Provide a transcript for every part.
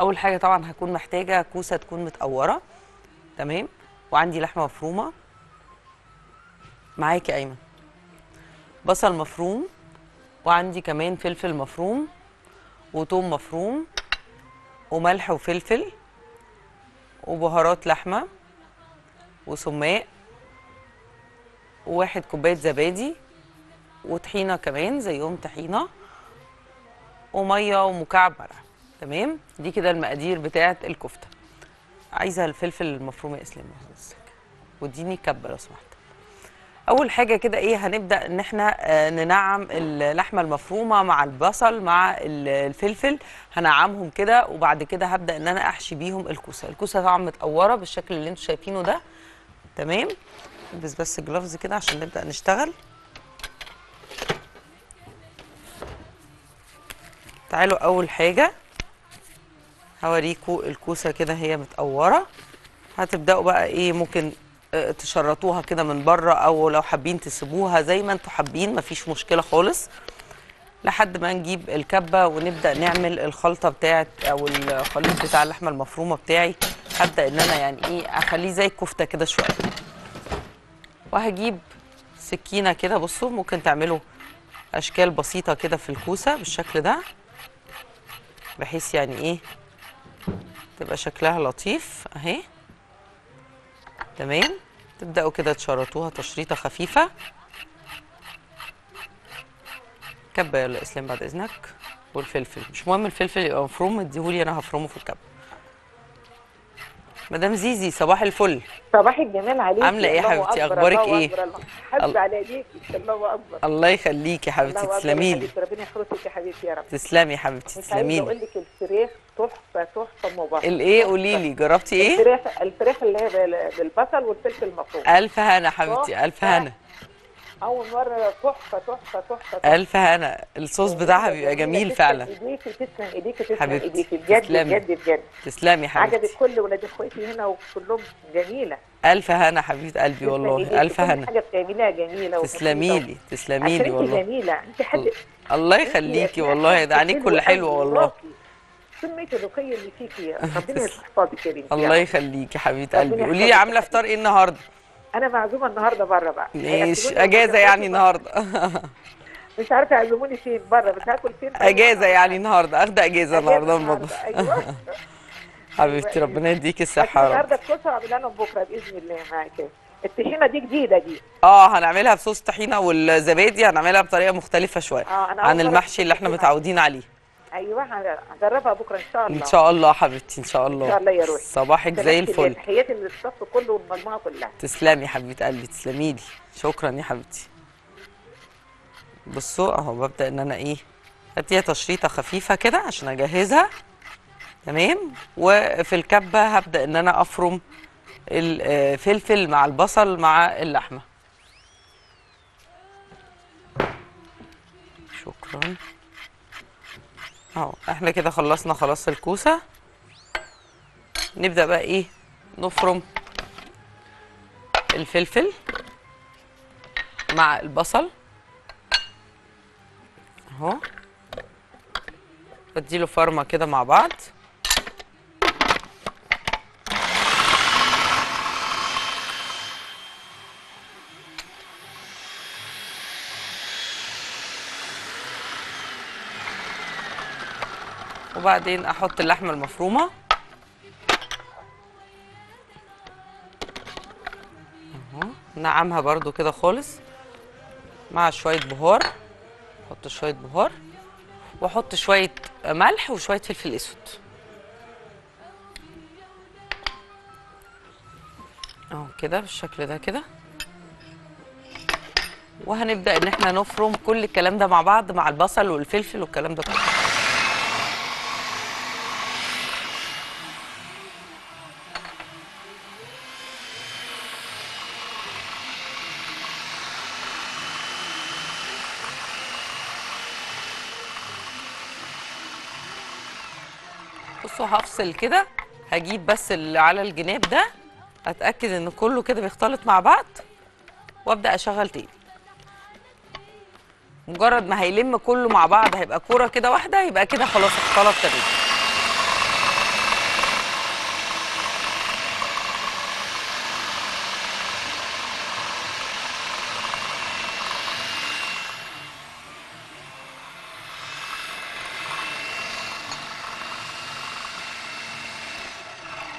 اول حاجه طبعا هكون محتاجه كوسه تكون متقوره تمام وعندي لحمه مفرومه معاكي يا ايمن بصل مفروم وعندي كمان فلفل مفروم وتوم مفروم وملح وفلفل وبهارات لحمه وسماق وواحد كوبايه زبادي وطحينه كمان زيهم طحينه وميه ومكعب مرق تمام دي كده المقادير بتاعه الكفته عايزه الفلفل المفروم يا اسلام بس واديني كبه لو سمحت اول حاجه كده ايه هنبدا ان احنا آه، ننعم اللحمه المفرومه مع البصل مع ال- الفلفل هنعمهم كده وبعد كده هبدا ان انا احشي بيهم الكوسه الكوسه طبعا متقوره بالشكل اللي انتم شايفينه ده تمام بس بس جلافز كده عشان نبدا نشتغل تعالوا اول حاجه هوريكم الكوسه كده هي متقوره هتبداوا بقى ايه ممكن آه، تشرطوها كده من بره او لو حابين تسيبوها زي ما انتوا حابين مفيش مشكله خالص لحد ما نجيب الكبه ونبدا نعمل الخلطه بتاعت او الخليط بتاع اللحمه المفرومه بتاعي هبدا ان انا يعني ايه اخليه زي الكفته كده شويه وهجيب سكينه كده بصوا ممكن تعملوا اشكال بسيطه كده في الكوسه بالشكل ده بحيث يعني ايه تبقى شكلها لطيف اهي تمام تبداوا كده تشرطوها تشريطه خفيفه كبه يلا اسلام بعد اذنك والفلفل مش مهم الفلفل يبقى مفروم اديهولي انا هفرمه في الكبه مدام زيزي صباح الفل صباح الجمال عليك عاملة إيه يا حبيبتي؟ أخبارك إيه؟ حد ال- على ايديك الله اكبر الله يخليكي يا حبيبتي الله أكبر يا تسلمي لي حبيبتي، ربنا يحفظك يا حبيبتي يا رب تسلمي يا حبيبتي مش عايزه تسلمي اقول لي لك الفراخ تحفه تحفه مباركه الايه قولي لي جربتي ايه الفراخ الفراخ اللي هي بال- بالبصل والفلفل المفروم الف هنا حبيبتي الف هنا اول مره تحفه تحفه تحفه الف هنا الصوص بتاعها بيبقى جميل تسلم فعلا ايديكي تسلم ايديكي تسلم حبيبتي، ايديكي بجد تسلمي. بجد بجد تسلمي يا عجبت حبيبتي كل ولاد اخواتي هنا وكلهم جميله الف هنا حبيبه قلبي تسلم والله إيديكي، الف كل هنا حاجه بتعمليها جميله تسلمي وبسيطة. لي تسلمي عشان لي انت والله جميله انت حد الله يخليكي والله ده عينيك كل حلوه والله كمية الرقية اللي فيكي ربنا يحفظك يا بنتي الله يخليكي حبيبه ربنا قلبي قولي لي يحفظك عامله يا فطار ايه النهارده انا معزومة النهاردة بره بقى ماشي هيأكلوني اجازه وأنا يعني بره. النهارده مش عارفة يعزموني فين بره بس هاكل فين اجازه يعني النهارده اخده اجازه النهارده من النهارده المطبخ ايوه حبيبتي ربنا يديكي الصحه يا رب النهارده الكوسة هعملها لهم بكرة بإذن الله معاك الطحينة دي جديدة دي اه هنعملها بصوص طحينه والزبادي هنعملها بطريقه مختلفه شويه اه انا عن أول مرة المحشي اللي احنا أشوفها. متعودين عليه ايوه هجربها بكرة ان شاء الله ان شاء الله يا حبيبتي ان شاء الله ان شاء الله يا روحي صباحك زي الفل تحياتي للصف كله والمجموعة كلها تسلمي حبيبه قلبي تسلمي لي شكرا يا حبيبتي بصوا اهو ببدا ان انا ايه اديها تشريطه خفيفه كده عشان اجهزها تمام وفي الكبه هبدا ان انا افرم الفلفل مع البصل مع اللحمه شكرا اهو احنا كده خلصنا خلاص الكوسه نبدا بقى ايه نفرم الفلفل مع البصل اهو بديله فرمه كده مع بعض وبعدين احط اللحمه المفرومه اهو نعمها برضو كده خالص مع شويه بهار احط شويه بهار واحط شويه ملح وشويه فلفل اسود اهو كده بالشكل ده كده وهنبدا ان احنا نفرم كل الكلام ده مع بعض مع البصل والفلفل والكلام ده كله بصوا هفصل كده هجيب بس اللي على الجناب ده اتاكد ان كله كده بيختلط مع بعض وابدا اشغل تاني مجرد ما هيلم كله مع بعض هيبقى كوره كده واحده يبقى كده خلاص اختلط تمام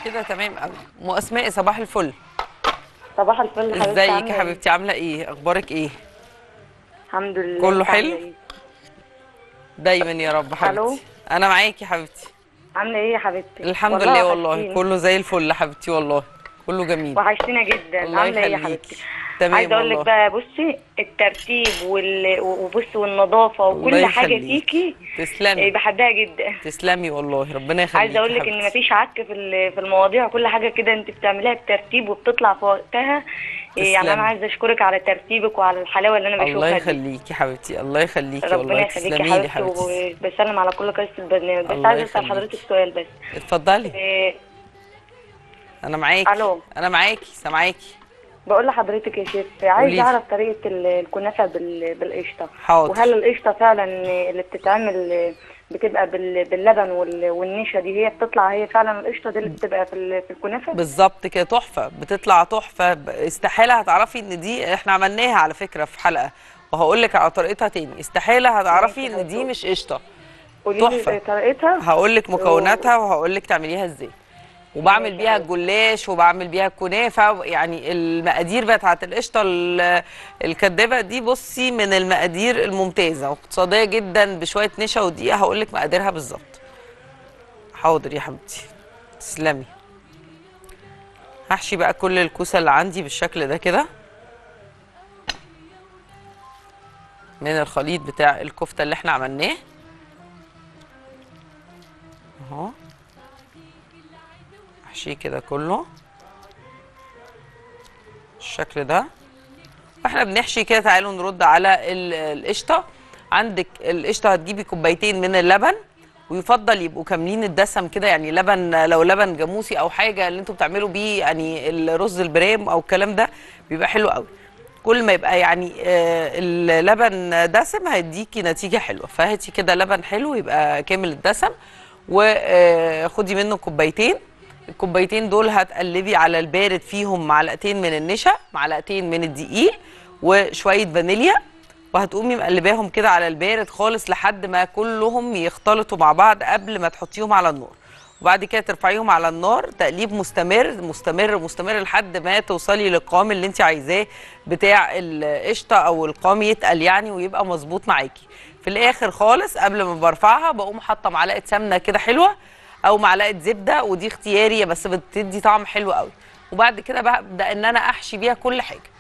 كده تمام قوي ام اسماء صباح الفل صباح الفل حبيبتي ازيك عاملة يا إيه؟ حبيبتي عامله ايه اخبارك ايه الحمد لله كله أنت عاملة حلو؟ إيه؟ دايما يا رب ألو؟ حبيبتي انا معاكي حبيبتي عامله ايه يا حبيبتي الحمد لله والله وحشتيني. كله زي الفل يا حبيبتي والله كله جميل وحشتينا جدا الله عامله ايه يا يخليكي حبيبتي تمام عايزه اقول والله. لك بقى بصي الترتيب وال... وبصي والنظافه وكل الله حاجه يخليكي. فيكي تسلمي إيه، بحبها جدا تسلمي والله ربنا يخليكي عايزه اقول لك ان حبيبتي. مفيش عك في ال- في المواضيع كل حاجه كده انت بتعمليها بترتيب وبتطلع في وقتها إيه، يعني تسلمي. انا عايزه اشكرك على ترتيبك وعلى الحلاوه اللي انا الله بشوفها دي يخليكي حبيبتي الله يخليكي والله ربنا يخليكي تسلمي يا لي حبيبتي حبيبتي وبسلم على كل قصه البرنامج بس الله عايزه اسال يخليكي. حضرتك سؤال بس اتفضلي إيه، انا معاكي ألو. انا معاكي سامعاكي بقول لحضرتك يا شيف قوليلي. عايز اعرف طريقه ال- الكنافه بال- بالقشطه حاضر. وهل القشطه فعلا اللي بتتعمل بتبقى بال- باللبن وال- والنشا دي هي بتطلع هي فعلا القشطه دي اللي بتبقى في ال- في الكنافه بالظبط كده تحفه بتطلع تحفه ب- استحاله هتعرفي ان دي احنا عملناها على فكره في حلقه وهقول لك على طريقتها تاني استحاله هتعرفي ان دي مش قشطه قولي تحفة. لي طريقتها هقول لك مكوناتها وهقول لك تعمليها ازاي وبعمل ماشي بيها حبيبتي. الجلاش وبعمل بيها الكنافه يعني المقادير بتاعت القشطه ال- الكدابه دي بصي من المقادير الممتازه واقتصاديه جدا بشويه نشا ودقيق هقول لك مقاديرها بالظبط حاضر يا حبيبتي تسلمي هحشي بقى كل الكوسه اللي عندي بالشكل ده كده من الخليط بتاع الكفته اللي احنا عملناه اهو احشيه كده كله الشكل ده واحنا بنحشي كده تعالوا نرد على ال- القشطه عندك القشطه هتجيبي كوبايتين من اللبن ويفضل يبقوا كاملين الدسم كده يعني لبن لو لبن جاموسي او حاجه اللي انتوا بتعملوا بيه يعني الرز البرام او الكلام ده بيبقى حلو قوي كل ما يبقى يعني آه، اللبن دسم هيديكي نتيجه حلوه فهاتي كده لبن حلو يبقى كامل الدسم وخدي منه كوبايتين الكوبايتين دول هتقلبي على البارد فيهم معلقتين من النشا معلقتين من الدقيق وشويه فانيليا وهتقومي مقلباهم كده على البارد خالص لحد ما كلهم يختلطوا مع بعض قبل ما تحطيهم على النار وبعد كده ترفعيهم على النار تقليب مستمر مستمر مستمر لحد ما توصلي للقوام اللي انت عايزاه بتاع القشطه او القوام يتقل يعني ويبقى مظبوط معاكي في الاخر خالص قبل ما برفعها بقوم حاطه معلقه سمنه كده حلوه او معلقه زبده ودي اختياري بس بتدي طعم حلو قوي وبعد كده ببدا ان انا احشي بيها كل حاجه